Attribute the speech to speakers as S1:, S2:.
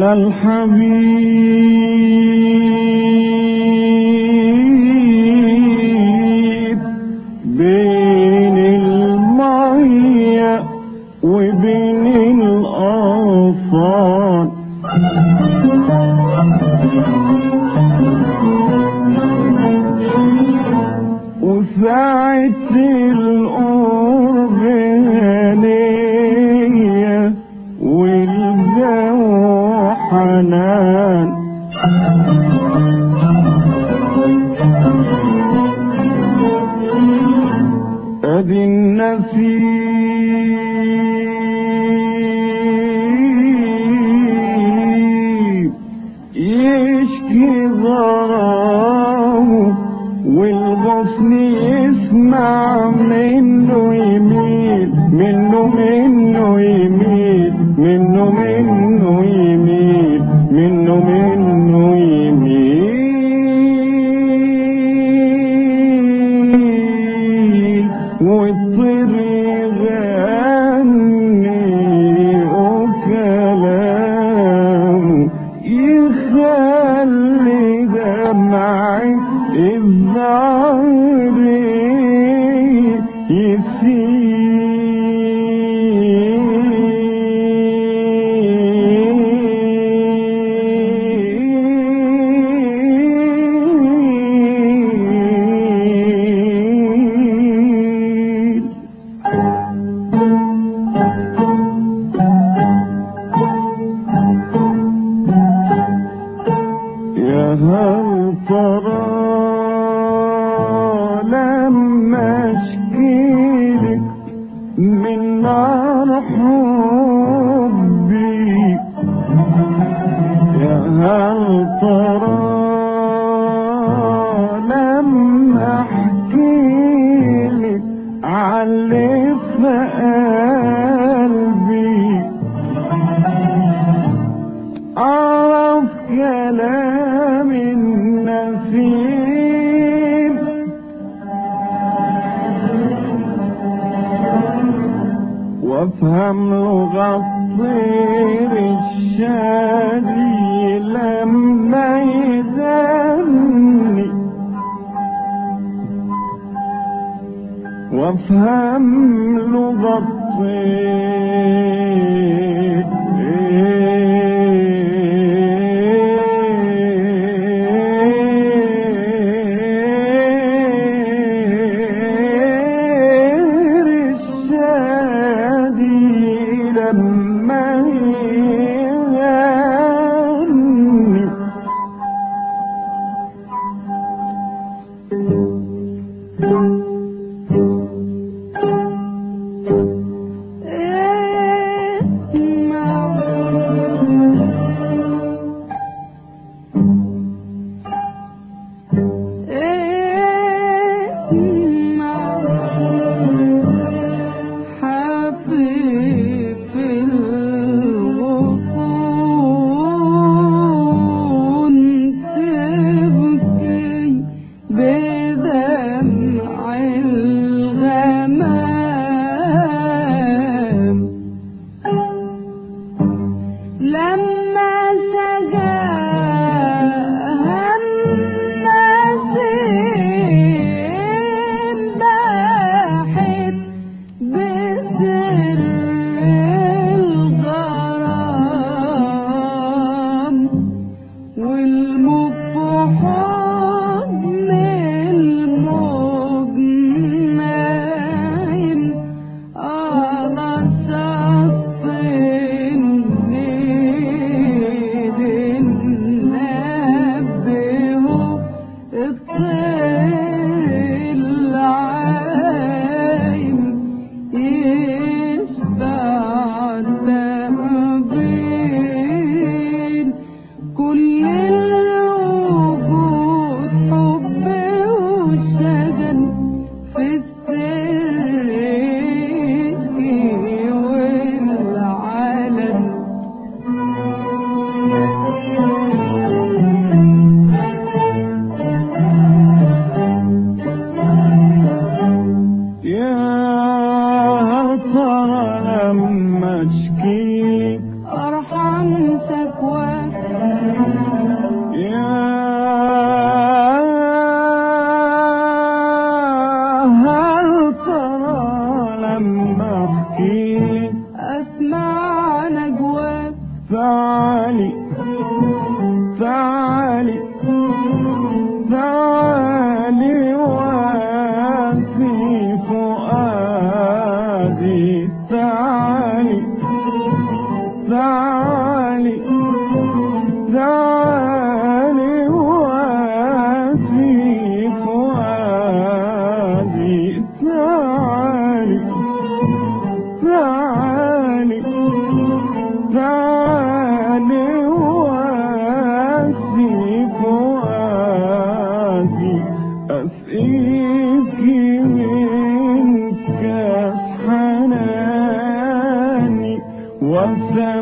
S1: الحبيب بين المية وبين الأغصان وساعة القرب هنية والجو حنان ادي النسيم يشكي ضراه والغصن يسمع منه يميل منه منه يميل منه منه يميل منه منه يميل والطير يغني وكلامه يخلي دمعي الظهر يسيل يا هل ترى لما اشكيلك من نار حبي يا هل ترى لما احكيلك علي في قلبي أعرف كلام النسيم وافهم لغة الطير الشادي لما يغني وافهم لغة الطير الشادي لما يغني بدمع الغمام لما سجاها النسيم باحت بسر الغرام والموج حضن الموج نايم على سطح النيل نبهه الطير العايم يشبع تقبيل كل الوجود حب وشجن في السر يشكي والعلن
S2: أبكي
S1: أسمع نجواك
S2: تعالي تعالي تعالي واسي فؤادي تعالي تعالي تعالي واسي فؤادي تعالي تعالي تعالي واسي فؤادي أسقيك من كاس حناني واسع